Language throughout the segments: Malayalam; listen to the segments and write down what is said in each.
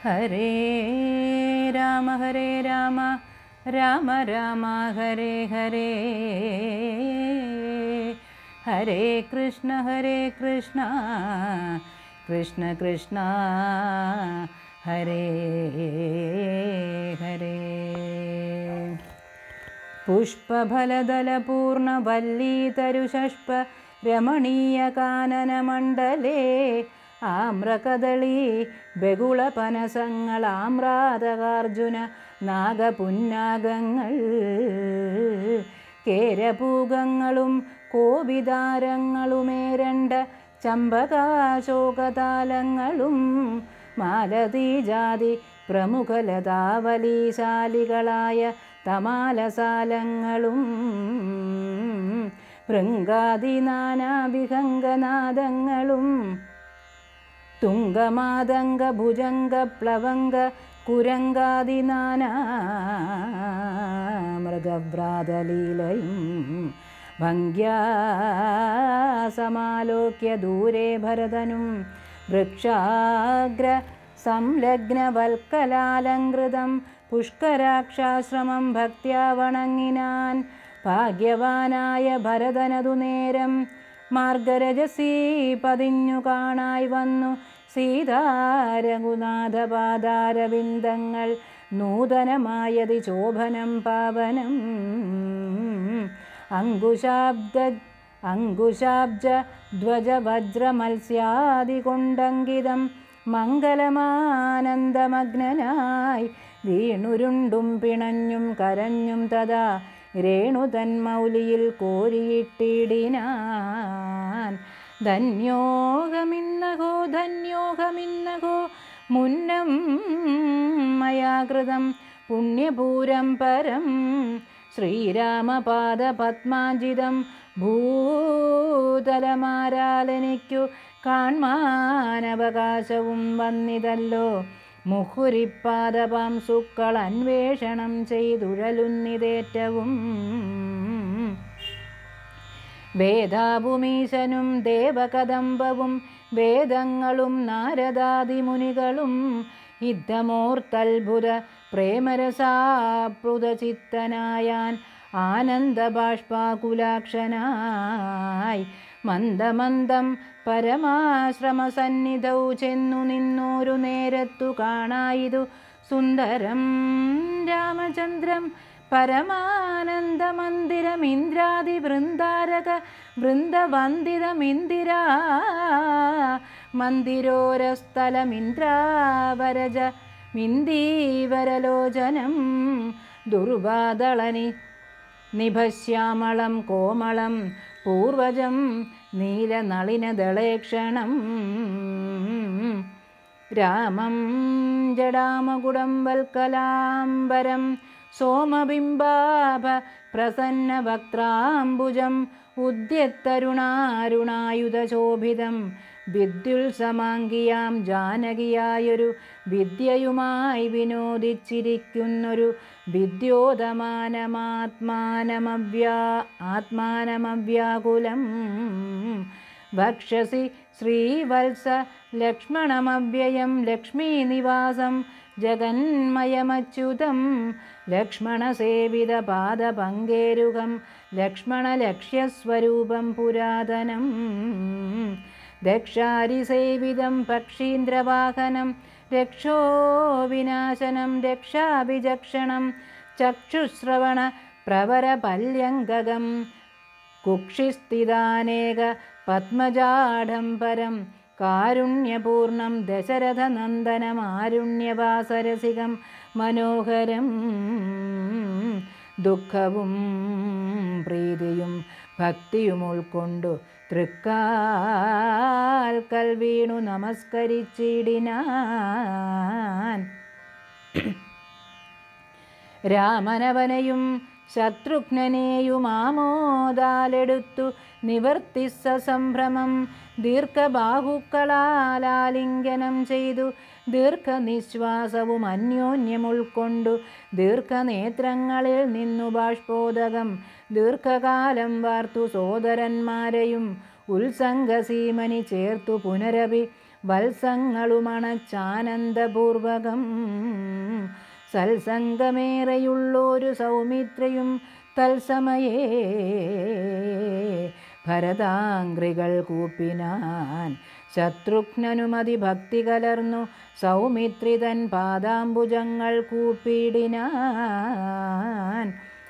ഹരേ രാമ ഹരേ രാമ രാമ രാമ ഹരേ ഹരേ ഹരേ കൃഷ്ണ ഹരേ കൃഷ്ണ കൃഷ്ണ കൃഷ്ണ ഹരേ ഹരേ പുഷ്പഫലദലപൂർണവല്ലീതരുഷഷ്പ രമണീയകാനനമണ്ഡലേ ആമ്രകദളി ബഹുളപനസങ്ങളാമ്രാതകാർജുന നാഗപുന്നാഗങ്ങൾ കേരപൂഗങ്ങളും കോപിതാരങ്ങളുമേരണ്ട ചമ്പകാശോകതാലങ്ങളും മാലതീജാതി പ്രമുഖലതാവലീശാലികളായ തമാലസാലങ്ങളും ഭൃങ്കാദിനാനാഭിഹംഗനാദങ്ങളും തുങ്കമാതംഗ ഭുജംഗ പ്ലവംഗ കുരങ്കാദിനാനാ മൃഗഭ്രാതലീലയും ഭംഗ്യാ സമാലോക്യ ദൂരെ ഭരതനും വൃക്ഷാഗ്ര സംലഗ്നവൽക്കലാലങ്കൃതം പുഷ്കരാക്ഷാശ്രമം ഭക്ത്യാ വണങ്ങിനാൻ ഭാഗ്യവാനായ ഭരതനതു നേരം മാർഗരജസീ പതിഞ്ഞു കാണായി വന്നു സീതാരഘുനാഥപാദാരവിന്ദങ്ങൾ നൂതനമായതി ശോഭനം പാവനം അങ്കുശാബ്ദ അങ്കുശാബ്ജ ധ്വജവജ്രമത്സ്യാദികൊണ്ടങ്കിതം മംഗലമാനന്ദമഗ്നനായി വീണുരുണ്ടും പിണഞ്ഞും കരഞ്ഞും തഥാ രേണുതന്മൗലിയിൽ കോരിയിട്ടിടിനാൻ ധന്യോഹമിന്നകോ ധന്യോഹമിന്നകോ മുന്നം മയാകൃതം പുണ്യപൂരം പരം ശ്രീരാമപാദപത്മാജിതം ഭൂതലമാരാലെനിക്കു കാൺമാനവകാശവും വന്നിതല്ലോ മുഹുരിപ്പാദപാംസുക്കൾ അന്വേഷണം ചെയ്തുഴലുന്നിതേറ്റവും വേദാഭുമീശനും ദേവകദംബവും വേദങ്ങളും നാരദാദിമുനികളും യുദ്ധമോർത്തത്ഭുത പ്രേമരസാപ്ലുതചിത്തനായാൻ ആനന്ദബാഷ്പാകുലാക്ഷനായി മന്ദമന്ദം പരമാശ്രമസന്നിധൗ ചെന്നു നിന്നോരു നേരത്തു കാണായിതു സുന്ദരം രാമചന്ദ്രം പരമാനന്ദമന്ദിരമിന്ദ്രാദി വൃന്ദാരക വൃന്ദവന്ദിതമിന്ദിരാ മന്ദിരോരസ്ഥലമിന്ദ്രാവരജ മിന്ദീവരലോചനം ദുർവാദളനി നിഭശ്യാമളം കോമളം പൂർവജം നീലനളിനദളേക്ഷണം രാമം ജടാമകുടം വൽക്കലാംബരം സോമബിംബാഭ പ്രസന്നവക്ത്രാംബുജം ഉദ്യത്തരുണാരുണായുധശോഭിതം വിദ്യുത്സമാങ്കിയാം ജാനകിയായൊരു വിദ്യയുമായി വിനോദിച്ചിരിക്കുന്നൊരു വിദ്യോതമാനമാത്മാനമവ്യാ ആത്മാനമവ്യാകുലം ഭക്ഷസി ശ്രീവത്സ ലക്ഷ്മണമവ്യയം ലക്ഷ്മീനിവാസം ജഗന്മയമച്യുതം ലക്ഷ്മണസേവിതപാദപങ്കേരുകം ലക്ഷ്മണലക്ഷ്യസ്വരൂപം പുരാതനം ദക്ഷാരിസേവിതം പക്ഷീന്ദ്രവാഹനം രക്ഷോ വിനാശനം രക്ഷാഭിചക്ഷണം ചക്ഷുശ്രവണ പ്രവരപല്യങ്കകം കുക്ഷിസ്ഥിതാനേക പത്മജാഡംബരം കാരുണ്യപൂർണം ദശരഥനന്ദനമാരുണ്യവാസരസികം മനോഹരം ദുഃഖവും പ്രീതിയും ഭക്തിയും ഉൾക്കൊണ്ടു തൃക്കാൽക്കൽ വീണു നമസ്കരിച്ചിടിനാൻ രാമനവനെയും ശത്രുഘ്നനെയും ആമോദാലെടുത്തു നിവർത്തിസ സംഭ്രമം ദീർഘബാഹുക്കളാലാലിംഗനം ചെയ്തു ദീർഘനിശ്വാസവും അന്യോന്യം ഉൾക്കൊണ്ടു ദീർഘനേത്രങ്ങളിൽ നിന്നു ബാഷ്പോദകം ദീർഘകാലം വാർത്തു സോദരന്മാരെയും ഉത്സംഗസീമനി ചേർത്തു പുനരപി വത്സങ്ങളുമണച്ചാനന്ദപൂർവകം സത്സംഗമേറെയുള്ളൊരു സൗമിത്രയും തത്സമയേ ഭരതാംഗ്രികൾ കൂപ്പിനാൻ ശത്രുഘ്നനുമതി ഭക്തി കലർന്നു സൗമിത്രിതൻ പാദാംബുജങ്ങൾ കൂപ്പിടിനാൻ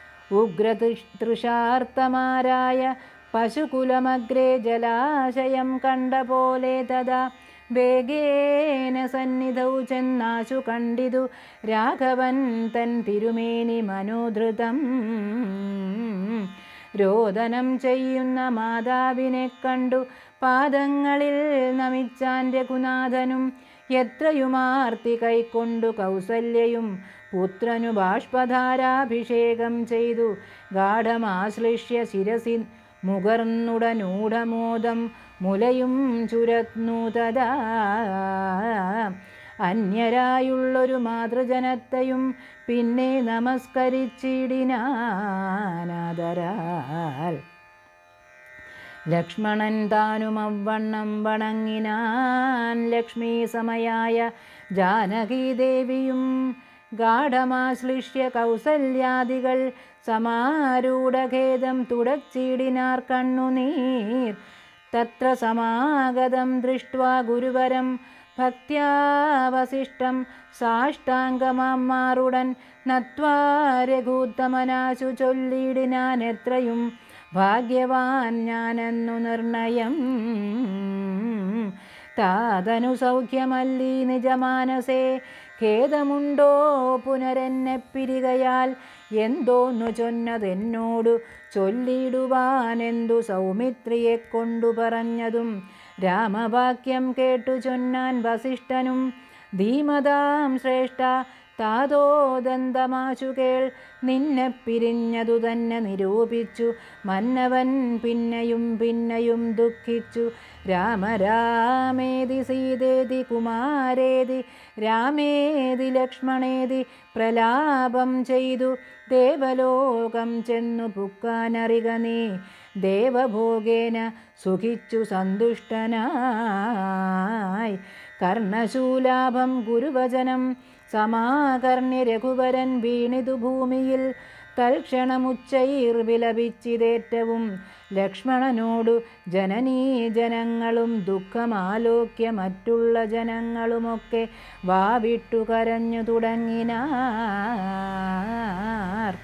ഉഗ്രതൃഷാർത്തമാരായ പശുകുലമഗ്രേ ജലാശയം കണ്ട പോലെ തഥാ വേഗേന സന്നിധൗ ചെന്നാശു കണ്ടിതു രാഘവൻ തൻ തിരുമേനി മനോധൃതം രോദനം ചെയ്യുന്ന മാതാവിനെ കണ്ടു പാദങ്ങളിൽ നമിച്ചാൻ രഘുനാഥനും എത്രയുമാർത്തി കൈക്കൊണ്ടു കൗസല്യയും പുത്രനു ബാഷ്പധാരാഭിഷേകം ചെയ്തു ഗാഠമാശ്ലിഷ്യ ശിരസി മുകർന്നുടനൂഢമോദം മുലയും ചുരത്നു തഥാ അന്യരായുള്ളൊരു മാതൃജനത്തെയും പിന്നെ നമസ്കരിച്ചിടിനാനാദരാൽ ലക്ഷ്മണൻ താനും അവണ്ണം വണങ്ങിനാൻ ലക്ഷ്മീ സമയായ ജാനകീദേവിയും ഗാഠമാശ്ലിഷ്യ കൗസല്യാദികൾ സമാരൂഢഖേദം തുടച്ചിടിനാർ കണ്ണുനീർ തത്ര സമാഗതം ദൃഷ്ട്വാ ഗുരുവരം ഭക്ത്യാവശിഷ്ടം സാഷ്ടാംഗമാറുടൻ നത്വാ രഘൂത്തമനാശു ചൊല്ലിടിനാൻ എത്രയും ഭാഗ്യവാൻ ഞാനെന്നു നിർണയം താതനു സൗഖ്യമല്ലീ നിജമാനസേ ഖേദമുണ്ടോ പുനരെന്നെ പിരികയാൽ എന്തോന്നു ചൊന്നതെന്നോടു ചൊല്ലിടുവാനെന്തു സൗമിത്രിയെ കൊണ്ടു പറഞ്ഞതും രാമവാക്യം കേട്ടു ചൊന്നാൻ വസിഷ്ഠനും ധീമതാം ശ്രേഷ്ഠ താതോദന്തമാശു കേൾ നിന്നെ പിരിഞ്ഞതു തന്നെ നിരൂപിച്ചു മന്നവൻ പിന്നെയും പിന്നെയും ദുഃഖിച്ചു രാമ രാമേതി സീതേതി കുമാരേതി രാമേതി ലക്ഷ്മണേതി പ്രലാപം ചെയ്തു ദേവലോകം ചെന്നു പുക്കാനറിക നീ ദേവഭോഗേന സുഖിച്ചു സന്തുഷ്ടനായി കർണശൂലാഭം ഗുരുവചനം സമാകർണ്യ രഘുവരൻ വീണിതു ഭൂമിയിൽ തൽക്ഷണമുച്ചൈർ വിലപിച്ചിതേറ്റവും ലക്ഷ്മണനോടു ജനനീ ജനങ്ങളും ദുഃഖമാലോക്യ മറ്റുള്ള ജനങ്ങളുമൊക്കെ വാവിട്ടു കരഞ്ഞു തുടങ്ങിനാർ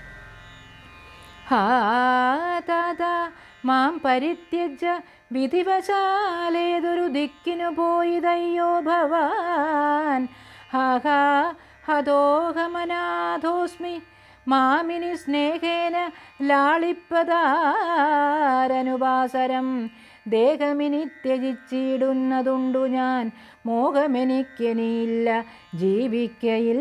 ഹാ താത മാം പരിത്യജ വിധിവശാലേതൊരു ദിക്കിനു പോയിതയ്യോ ഭവാൻ ഹാ ഹാ ഹതോഹമനാഥോസ്മി മാമിനി സ്നേഹേന ലാളിപ്പതാരനുപാസരം ദേഹമിനി ത്യജിച്ചിടുന്നതുണ്ടു ഞാൻ മോഹമെനിക്കെനിയില്ല ജീവിക്കയിൽ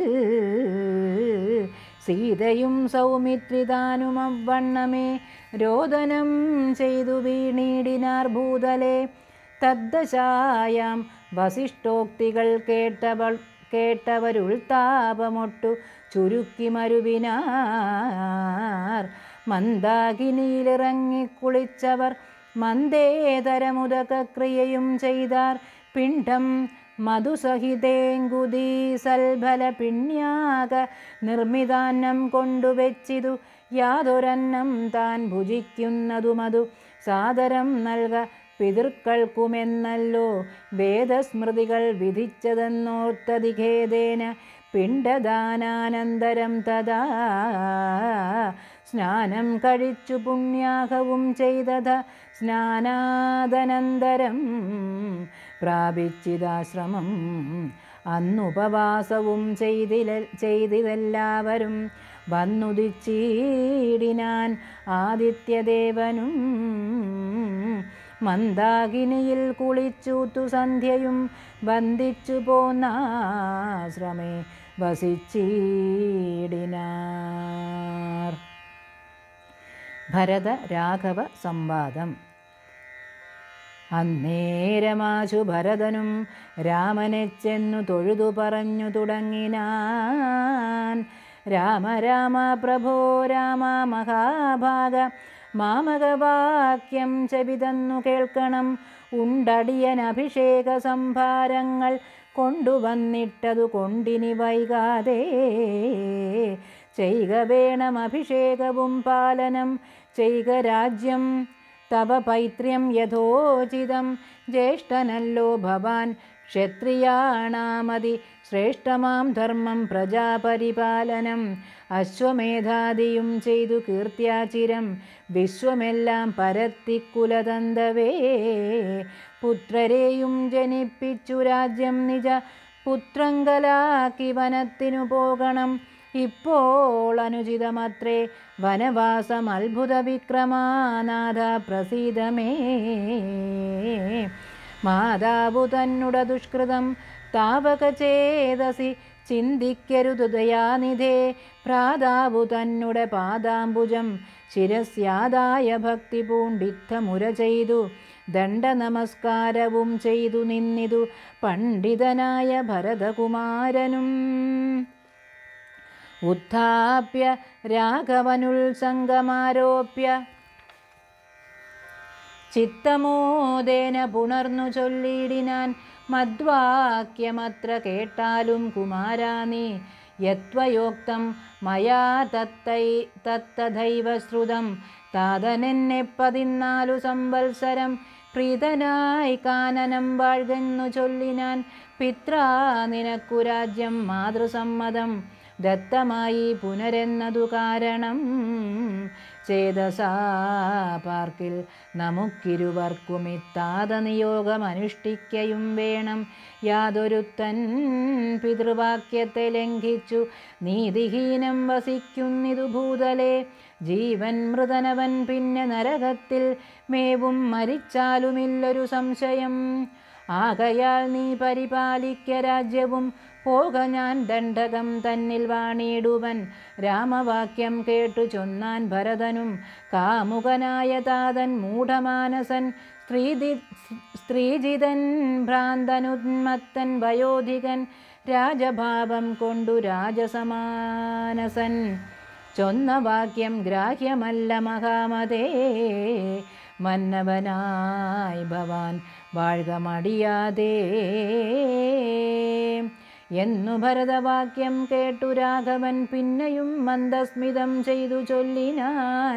സീതയും സൗമിത്രിതാനും അവണ്ണമേ രോദനം ചെയ്തു വീണീടിനാർ ഭൂതലെ തദ്ദശായാം വസിഷ്ഠോക്തികൾ കേട്ടവൾ കേട്ടവരുൾത്താപമൊട്ടു ചുരുക്കി മരുവിനാർ മന്ദാകിനിയിലിറങ്ങി കുളിച്ചവർ മന്ദേതരമുദകക്രിയയും ചെയ്താർ പിണ്ഡം മധുസഹിതേങ്കുദീ സൽഫല പിണ്യാക നിർമ്മിതാന്നം കൊണ്ടുവച്ചിതു യാതൊരന്നം താൻ ഭുജിക്കുന്നതുമതു സാദരം നൽക പിതൃക്കൾക്കുമെന്നല്ലോ വേദസ്മൃതികൾ വിധിച്ചതെന്നോർത്തതിഖേദേന പിണ്ടദാനാനന്തരം തഥാ സ്നാനം കഴിച്ചു പുണ്യാഹവും ചെയ്തത സ്നാനാദനന്തരം പ്രാപിച്ചിതാശ്രമം അന്നുപവാസവും ചെയ്തില ചെയ്തിതെല്ലാവരും വന്നുദിച്ചീടിനാൻ ആദിത്യദേവനും മന്ദാകിനിയിൽ കുളിച്ചൂത്തു സന്ധ്യയും ബന്ധിച്ചു പോന്നാശ്രമേ വസിച്ചീടിനാർ ഭരത രാഘവ സംവാദം അന്നേരമാശു ഭരതനും രാമനെ ചെന്നു തൊഴുതു പറഞ്ഞു തുടങ്ങിനാൻ രാമ രാമ പ്രഭോ രാമ മഹാഭാഗ മാമകവാക്യം ചവിതന്നു കേൾക്കണം ഉണ്ടടിയൻ അഭിഷേക സംഭാരങ്ങൾ കൊണ്ടുവന്നിട്ടതു കൊണ്ടിനി വൈകാതെ ചെയ്ക വേണം അഭിഷേകവും പാലനം ചെയ്ക രാജ്യം തവ പൈത്ര്യം യഥോചിതം ജ്യേഷ്ഠനല്ലോ ഭവാൻ ക്ഷത്രിയാണാമതി ശ്രേഷ്ഠമാം ധർമ്മം പ്രജാപരിപാലനം അശ്വമേധാദിയും ചെയ്തു കീർത്തിയാചിരം വിശ്വമെല്ലാം പരത്തിക്കുലതന്തവേ പുത്രരെയും ജനിപ്പിച്ചു രാജ്യം നിജ പുത്രങ്കലാക്കി വനത്തിനു പോകണം ഇപ്പോൾ അനുചിതമത്രേ വനവാസം അത്ഭുത വിക്രമാനാഥ പ്രസീതമേ മാതാവു തന്നുട ദുഷ്കൃതം താവക ചേതസി ചിന്തിക്കരുതു ദയാനിധേ ഭ്രാതാവു തന്നുടെ പാദാംബുജം ശിരസ്യാദായ ഭക്തി പൂണ്ടിത്തമുര ചെയ്തു ദണ്ഡ നമസ്കാരവും ചെയ്തു നിന്നിതു പണ്ഡിതനായ ഭരതകുമാരനും ഉത്ഥാപ്യ രാഘവനുത്സംഗമാരോപ്യ ചിത്തമോദേന പുണർന്നു ചൊല്ലിടിനാൻ മദ്വാക്യമത്ര കേട്ടാലും കുമാരാ നീ യത്വയോക്തം മയാ തത്തൈ തത്തഥൈവ ശ്രുതം താതനെന്നെ പതിനാലു സംവത്സരം പ്രീതനായി കാനനം വാഴ്കെന്നു ചൊല്ലിനാൻ പിത്രാ നിനക്കു രാജ്യം മാതൃസമ്മതം ദത്തമായി പുനരെന്നതു കാരണം ചേതസാ പാർക്കിൽ നമുക്കിരുവർക്കും ഇത്താത നിയോഗം അനുഷ്ഠിക്കയും വേണം യാതൊരുത്തൻ പിതൃവാക്യത്തെ ലംഘിച്ചു നീതിഹീനം വസിക്കുന്നിതു ഭൂതലേ ജീവൻ മൃതനവൻ പിന്നെ നരകത്തിൽ മേവും മരിച്ചാലുമില്ലൊരു സംശയം ആകയാൽ നീ പരിപാലിക്ക രാജ്യവും പോക ഞാൻ ദണ്ഡകം തന്നിൽ വാണിടുവൻ രാമവാക്യം കേട്ടു ചൊന്നാൻ ഭരതനും കാമുകനായ താതൻ മൂഢമാനസൻ സ്ത്രീതി സ്ത്രീജിതൻ ഭ്രാന്തനുന്മത്തൻ വയോധികൻ രാജഭാവം കൊണ്ടു രാജസമാനസൻ ചൊന്ന വാക്യം ഗ്രാഹ്യമല്ല മഹാമതേ മന്നവനായി ഭവാൻ വാഴ്ക മടിയാതെ എന്നു ഭരതവാക്യം കേട്ടു രാഘവൻ പിന്നെയും മന്ദസ്മിതം ചെയ്തു ചൊല്ലിനാൻ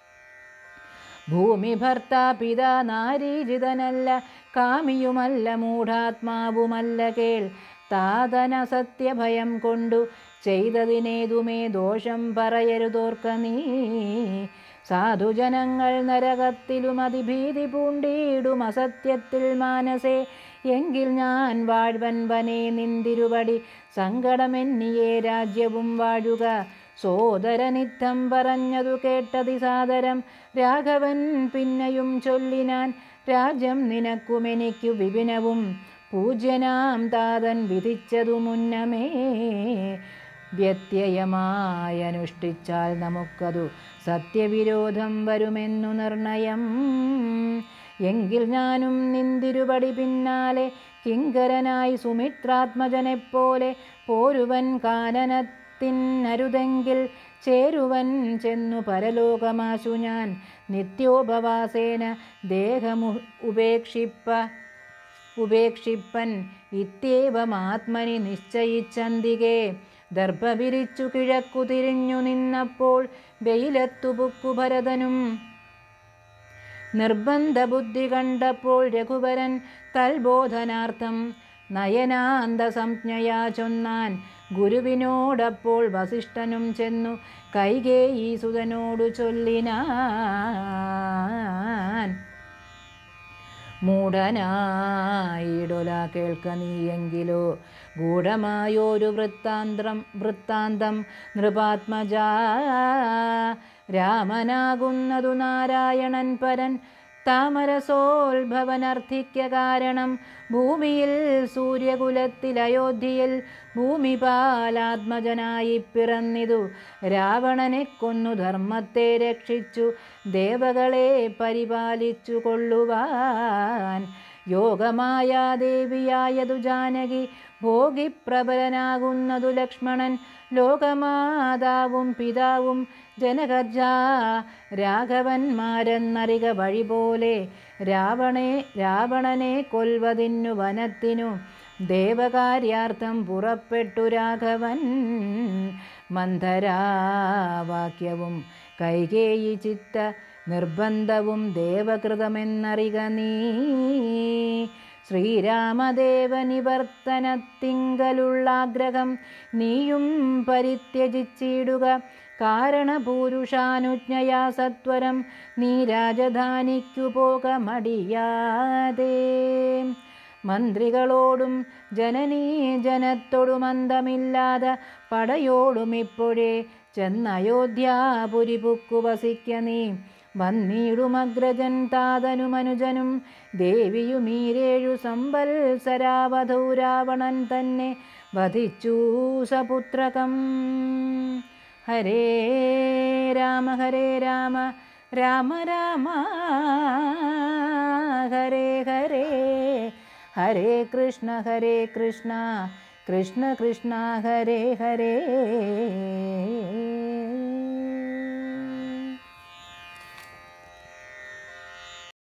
ഭൂമി ഭർത്ത പിത നാരീജിതനല്ല കാമിയുമല്ല മൂഢാത്മാവുമല്ല കേൾ താതന സത്യഭയം കൊണ്ടു ചെയ്തതിനേതുമേ ദോഷം പറയരുതോർക്ക നീ സാധുജനങ്ങൾ നരകത്തിലും അതിഭീതി പൂണ്ടിയിടും അസത്യത്തിൽ മാനസേ എങ്കിൽ ഞാൻ വാഴ്വൻ വനേ നിന്തിരുപടി സങ്കടമെന്നിയേ രാജ്യവും വാഴുക സോദരനിത്തം പറഞ്ഞതു കേട്ടതി സാദരം രാഘവൻ പിന്നെയും ചൊല്ലിനാൻ രാജ്യം നിനക്കുമെനിക്കു വിപിനവും പൂജ്യനാം താതൻ വിധിച്ചതു മുന്നമേ വ്യത്യയമായനുഷ്ഠിച്ചാൽ നമുക്കതു സത്യവിരോധം വരുമെന്നു നിർണയം എങ്കിൽ ഞാനും നിന്തിരുപടി പിന്നാലെ കിങ്കരനായി സുമിത്രാത്മജനെപ്പോലെ പോരുവൻ കാനനത്തിനരുതെങ്കിൽ ചേരുവൻ ചെന്നു പരലോകമാശു ഞാൻ നിത്യോപവാസേന ദേഹമു ഉപേക്ഷിപ്പ ഉപേക്ഷിപ്പൻ ഇത്യേവമാത്മനി നിശ്ചയിച്ചന്തികെ ദർഭ വിരിച്ചു കിഴക്കു തിരിഞ്ഞു നിന്നപ്പോൾ വെയിലത്തു പുക്കു ഭരതനും നിർബന്ധ ബുദ്ധി കണ്ടപ്പോൾ രഘുവരൻ തൽബോധനാർത്ഥം നയനാന്ത സംജ്ഞയാ ചൊന്നാൻ ഗുരുവിനോടപ്പോൾ വസിഷ്ഠനും ചെന്നു കൈകേയീസുതനോടു ചൊല്ലിനാൻ മൂഢനായിടൊല കേൾക്ക നീയെങ്കിലോ ഗൂഢമായൊരു വൃത്താന്തം വൃത്താന്തം നൃപാത്മജ രാമനാകുന്നതു നാരായണൻ പരൻ താമരസോത്ഭവനർത്ഥിക്ക കാരണം ഭൂമിയിൽ സൂര്യകുലത്തിൽ അയോധ്യയിൽ ഭൂമിപാലാത്മജനായി പിറന്നിതു രാവണനെ കൊന്നു ധർമ്മത്തെ രക്ഷിച്ചു ദേവകളെ പരിപാലിച്ചു കൊള്ളുവാൻ യോഗമായ ദേവിയായതു ജാനകി ഭോഗിപ്രബലനാകുന്നതു ലക്ഷ്മണൻ ലോകമാതാവും പിതാവും ജനകജ രാഘവന്മാരെന്നറിക വഴി പോലെ രാവണേ രാവണനെ കൊൽവതിന്നു വനത്തിനു ദേവകാര്യാർത്ഥം പുറപ്പെട്ടു രാഘവൻ മന്ധരാവാക്യവും കൈകേയി ചിത്ത നിർബന്ധവും ദേവകൃതമെന്നറിക നീ ശ്രീരാമദേവനിവർത്തനത്തിങ്കലുള്ള ആഗ്രഹം നീയും പരിത്യജിച്ചിടുക കാരണപൂരുഷാനുജ്ഞയാ സത്വരം നീ രാജധാനിക്കു പോക മടിയാതെ മന്ത്രികളോടും ജനനീ ജനത്തോടും അന്തമില്ലാതെ പടയോടും ഇപ്പോഴേ ചെന്നയോധ്യാപുരി പുക്കു വസിക്ക നീ വന്നിടുമഗ്രജൻ താതനുമനുജനും ദേവിയുമീരേഴു സംവത്സരാവധൂ രാവണൻ തന്നെ വധിച്ചു സപുത്രകം ഹരേ രാമ ഹരേ രാമ രാമ രാമ ഹരേ ഹരേ ഹരേ കൃഷ്ണ ഹരേ കൃഷ്ണ കൃഷ്ണ കൃഷ്ണ ഹരേ ഹരേ